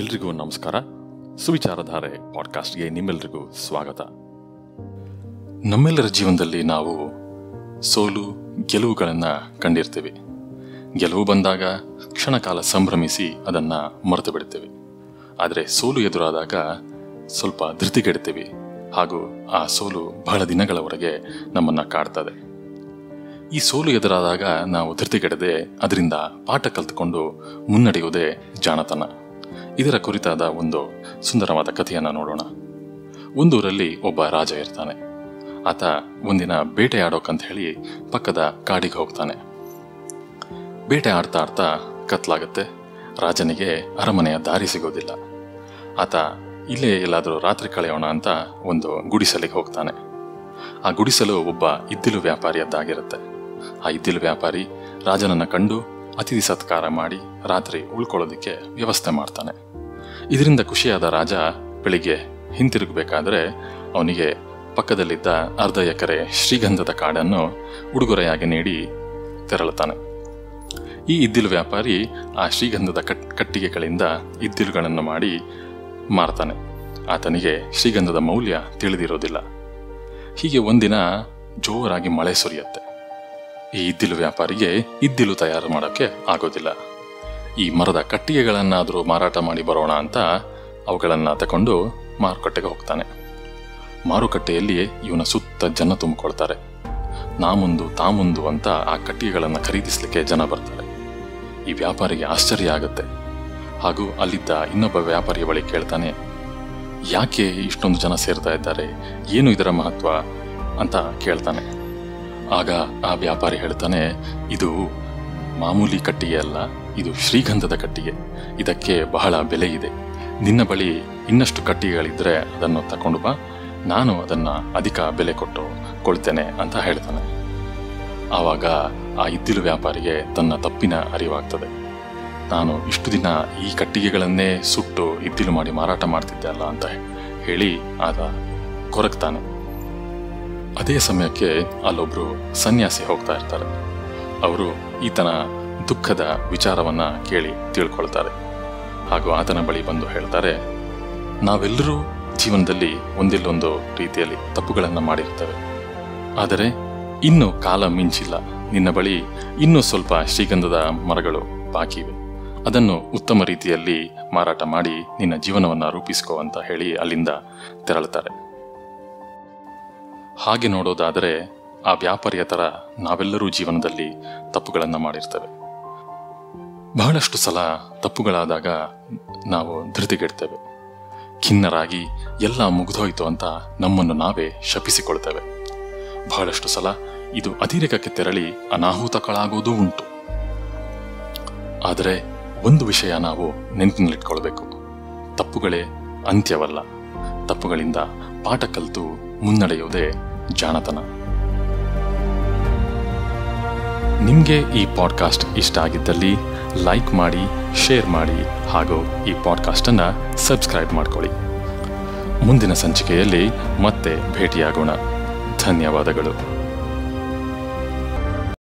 ಎಲ್ರಿಗೂ ನಮಸ್ಕಾರ ಸುವಿಚಾರಧಾರೆ ಪಾಡ್ಕಾಸ್ಟ್ಗೆ ನಿಮ್ಮೆಲ್ರಿಗೂ ಸ್ವಾಗತ ನಮ್ಮೆಲ್ಲರ ಜೀವನದಲ್ಲಿ ನಾವು ಸೋಲು ಗೆಲುವುಗಳನ್ನು ಕಂಡಿರ್ತೀವಿ ಗೆಲುವು ಬಂದಾಗ ಕ್ಷಣಕಾಲ ಸಂಭ್ರಮಿಸಿ ಅದನ್ನು ಮರೆತು ಬಿಡ್ತೇವೆ ಆದರೆ ಸೋಲು ಎದುರಾದಾಗ ಸ್ವಲ್ಪ ಧೃತಿಗೆಡ್ತೀವಿ ಹಾಗೂ ಆ ಸೋಲು ಬಹಳ ದಿನಗಳವರೆಗೆ ನಮ್ಮನ್ನು ಕಾಡ್ತದೆ ಈ ಸೋಲು ಎದುರಾದಾಗ ನಾವು ಧೃತಿಗೆಡದೆ ಅದರಿಂದ ಪಾಠ ಕಲಿತುಕೊಂಡು ಮುನ್ನಡೆಯುವುದೇ ಜಾಣತನ ಇದರ ಕುರಿತಾದ ಒಂದು ಸುಂದರವಾದ ಕಥೆಯನ್ನು ನೋಡೋಣ ಒಂದೂರಲ್ಲಿ ಒಬ್ಬ ರಾಜ ಇರ್ತಾನೆ ಆತ ಒಂದಿನ ಬೇಟೆ ಆಡೋಕಂತ ಹೇಳಿ ಪಕ್ಕದ ಕಾಡಿಗೆ ಹೋಗ್ತಾನೆ ಬೇಟೆ ಆಡ್ತಾ ಆಡ್ತಾ ಕತ್ಲಾಗತ್ತೆ ರಾಜನಿಗೆ ಅರಮನೆಯ ದಾರಿ ಸಿಗೋದಿಲ್ಲ ಆತ ಇಲ್ಲೇ ಎಲ್ಲಾದರೂ ರಾತ್ರಿ ಕಳೆಯೋಣ ಅಂತ ಒಂದು ಗುಡಿಸಲಿಗೆ ಹೋಗ್ತಾನೆ ಆ ಗುಡಿಸಲು ಒಬ್ಬ ಇದ್ದಿಲು ವ್ಯಾಪಾರಿಯದ್ದಾಗಿರುತ್ತೆ ಆ ಇದ್ದಿಲು ವ್ಯಾಪಾರಿ ರಾಜನನ್ನ ಕಂಡು ಅತಿಥಿ ಸತ್ಕಾರ ಮಾಡಿ ರಾತ್ರಿ ಉಳ್ಕೊಳ್ಳೋದಕ್ಕೆ ವ್ಯವಸ್ಥೆ ಮಾಡ್ತಾನೆ ಇದರಿಂದ ಖುಷಿಯಾದ ರಾಜ ಬೆಳಿಗ್ಗೆ ಹಿಂತಿರುಗಬೇಕಾದ್ರೆ ಅವನಿಗೆ ಪಕ್ಕದಲ್ಲಿದ್ದ ಅರ್ಧ ಎಕರೆ ಶ್ರೀಗಂಧದ ಕಾಡನ್ನು ಉಡುಗೊರೆಯಾಗಿ ನೀಡಿ ತೆರಳುತ್ತಾನೆ ಈ ಇದ್ದಿಲು ವ್ಯಾಪಾರಿ ಆ ಶ್ರೀಗಂಧದ ಕಟ್ ಕಟ್ಟಿಗೆಗಳಿಂದ ಇದ್ದಿಲುಗಳನ್ನು ಮಾಡಿ ಮಾರ್ತಾನೆ ಆತನಿಗೆ ಶ್ರೀಗಂಧದ ಮೌಲ್ಯ ತಿಳಿದಿರೋದಿಲ್ಲ ಹೀಗೆ ಒಂದಿನ ಜೋರಾಗಿ ಮಳೆ ಸುರಿಯುತ್ತೆ ಈ ಇದ್ದಿಲು ವ್ಯಾಪಾರಿಗೆ ಇದ್ದಿಲು ತಯಾರು ಮಾಡೋಕ್ಕೆ ಆಗೋದಿಲ್ಲ ಈ ಮರದ ಕಟ್ಟಿಗೆಗಳನ್ನಾದರೂ ಮಾರಾಟ ಮಾಡಿ ಬರೋಣ ಅಂತ ಅವುಗಳನ್ನು ತಕೊಂಡು ಮಾರುಕಟ್ಟೆಗೆ ಹೋಗ್ತಾನೆ ಮಾರುಕಟ್ಟೆಯಲ್ಲಿ ಇವನ ಸುತ್ತ ಜನ ತುಂಬಿಕೊಳ್ತಾರೆ ನಾ ಮುಂದು ತಾ ಮುಂದು ಅಂತ ಆ ಕಟ್ಟಿಗೆಗಳನ್ನು ಖರೀದಿಸಲಿಕ್ಕೆ ಜನ ಬರ್ತಾರೆ ಈ ವ್ಯಾಪಾರಿಗೆ ಆಶ್ಚರ್ಯ ಆಗುತ್ತೆ ಹಾಗೂ ಅಲ್ಲಿದ್ದ ಇನ್ನೊಬ್ಬ ವ್ಯಾಪಾರಿಯ ಬಳಿ ಕೇಳ್ತಾನೆ ಯಾಕೆ ಇಷ್ಟೊಂದು ಜನ ಸೇರ್ತಾ ಇದ್ದಾರೆ ಏನು ಇದರ ಮಹತ್ವ ಅಂತ ಕೇಳ್ತಾನೆ ಆಗ ಆ ವ್ಯಾಪಾರಿ ಹೇಳ್ತಾನೆ ಇದು ಮಾಮೂಲಿ ಕಟ್ಟಿಗೆ ಅಲ್ಲ ಇದು ಶ್ರೀಗಂಧದ ಕಟ್ಟಿಗೆ ಇದಕ್ಕೆ ಬಹಳ ಬೆಲೆ ಇದೆ ನಿನ್ನ ಬಳಿ ಇನ್ನಷ್ಟು ಕಟ್ಟಿಗೆಗಳಿದ್ರೆ ಅದನ್ನು ತಕೊಂಡು ಬಾ ನಾನು ಅದನ್ನ ಅಧಿಕ ಬೆಲೆ ಕೊಟ್ಟು ಕೊಳ್ತೇನೆ ಅಂತ ಹೇಳ್ತಾನೆ ಆವಾಗ ಆ ಇದ್ದಿಲು ವ್ಯಾಪಾರಿಗೆ ತನ್ನ ತಪ್ಪಿನ ಅರಿವಾಗ್ತದೆ ನಾನು ಇಷ್ಟು ದಿನ ಈ ಕಟ್ಟಿಗೆಗಳನ್ನೇ ಸುಟ್ಟು ಇದ್ದಿಲು ಮಾಡಿ ಮಾರಾಟ ಮಾಡ್ತಿದ್ದೆ ಅಲ್ಲ ಅಂತ ಹೇಳಿ ಆತ ಕೊರಗ್ತಾನೆ ಅದೇ ಸಮಯಕ್ಕೆ ಅಲ್ಲೊಬ್ರು ಸನ್ಯಾಸಿ ಹೋಗ್ತಾ ಇರ್ತಾರೆ ಅವರು ಈತನ ದುಃಖದ ವಿಚಾರವನ್ನ ಕೇಳಿ ತಿಳ್ಕೊಳ್ತಾರೆ ಹಾಗೂ ಆತನ ಬಳಿ ಬಂದು ಹೇಳ್ತಾರೆ ನಾವೆಲ್ಲರೂ ಜೀವನದಲ್ಲಿ ಒಂದಿಲ್ಲೊಂದು ರೀತಿಯಲ್ಲಿ ತಪ್ಪುಗಳನ್ನು ಮಾಡಿರ್ತೇವೆ ಆದರೆ ಇನ್ನು ಕಾಲ ಮಿಂಚಿಲ್ಲ ನಿನ್ನ ಬಳಿ ಇನ್ನೂ ಸ್ವಲ್ಪ ಶ್ರೀಗಂಧದ ಮರಗಳು ಬಾಕಿ ಇವೆ ಅದನ್ನು ಉತ್ತಮ ರೀತಿಯಲ್ಲಿ ಮಾರಾಟ ಮಾಡಿ ನಿನ್ನ ಜೀವನವನ್ನು ರೂಪಿಸ್ಕೋ ಅಂತ ಹೇಳಿ ಅಲ್ಲಿಂದ ತೆರಳುತ್ತಾರೆ ಹಾಗೆ ನೋಡೋದಾದರೆ ಆ ವ್ಯಾಪಾರಿಯ ಥರ ನಾವೆಲ್ಲರೂ ಜೀವನದಲ್ಲಿ ತಪ್ಪುಗಳನ್ನು ಮಾಡಿರ್ತೇವೆ ಬಹಳಷ್ಟು ಸಲ ತಪ್ಪುಗಳಾದಾಗ ನಾವು ಧೃತಿಗೆಡ್ತೇವೆ ಖಿನ್ನರಾಗಿ ಎಲ್ಲ ಮುಗಿದೋಯ್ತು ಅಂತ ನಮ್ಮನ್ನು ನಾವೇ ಶಪಿಸಿಕೊಳ್ತೇವೆ ಬಹಳಷ್ಟು ಸಲ ಇದು ಅತಿರೇಕಕ್ಕೆ ತೆರಳಿ ಅನಾಹುತಗಳಾಗೋದೂ ಉಂಟು ಆದರೆ ಒಂದು ವಿಷಯ ನಾವು ನೆನಪಿನಲ್ಲಿಟ್ಕೊಳ್ಬೇಕು ತಪ್ಪುಗಳೇ ಅಂತ್ಯವಲ್ಲ ತಪ್ಪುಗಳಿಂದ ಪಾಠ ಕಲಿತು ಮುನ್ನಡೆಯುವುದೇ ಜಾಣತನ ನಿಮಗೆ ಈ ಪಾಡ್ಕಾಸ್ಟ್ ಇಷ್ಟ ಆಗಿದ್ದಲ್ಲಿ ಲೈಕ್ ಮಾಡಿ ಶೇರ್ ಮಾಡಿ ಹಾಗೂ ಈ ಪಾಡ್ಕಾಸ್ಟನ್ನು ಸಬ್ಸ್ಕ್ರೈಬ್ ಮಾಡ್ಕೊಳ್ಳಿ ಮುಂದಿನ ಸಂಚಿಕೆಯಲ್ಲಿ ಮತ್ತೆ ಭೇಟಿಯಾಗೋಣ ಧನ್ಯವಾದಗಳು